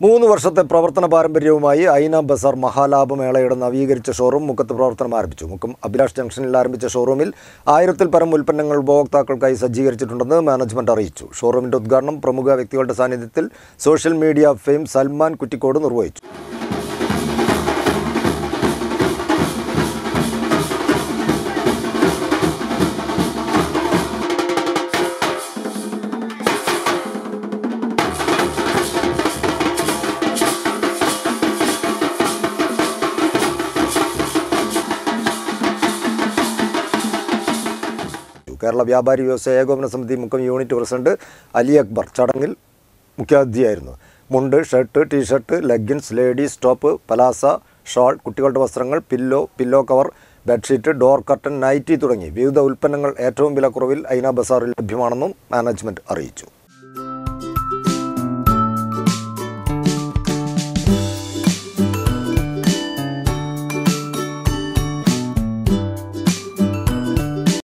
മൂന്ന് വർഷത്തെ പ്രവർത്തന പാരമ്പര്യവുമായി ഐന ബസാർ മഹാലാഭമേളയുടെ നവീകരിച്ച ഷോറൂം മുക്കത്ത് പ്രവർത്തനം ആരംഭിച്ചു മുക്കം അഭിലാഷ് ജംഗ്ഷനിൽ ആരംഭിച്ച ഷോറൂമിൽ ആയിരത്തിൽ പരം ഉൽപ്പന്നങ്ങൾ ഉപഭോക്താക്കൾക്കായി സജ്ജീകരിച്ചിട്ടുണ്ടെന്ന് മാനേജ്മെന്റ് അറിയിച്ചു ഷോറൂമിന്റെ ഉദ്ഘാടനം പ്രമുഖ വ്യക്തികളുടെ സാന്നിധ്യത്തിൽ social media fame Salman Kuttikode നിർവഹിച്ചു കേരള വ്യാപാരി വ്യവസായ ഏകോപന സമിതി മുക്കം യൂണിറ്റ് പ്രസിഡന്റ് അലി അക്ബർ ചടങ്ങിൽ മുഖ്യാതിഥിയായിരുന്നു മുണ്ട് shirt T shirt leggings ladies top palazzo shawl കുട്ടികളുടെ വസ്ത്രങ്ങൾ pillow pillow cover bedsheet door curtain nightie തുടങ്ങി വിവിധ ഉൽപ്പന്നങ്ങൾ ഏറ്റവും വിലക്കുറവിൽ ഐന ബസാറിൽ ലഭ്യമാണെന്നും മാനേജ്മെന്റ് അറിയിച്ചു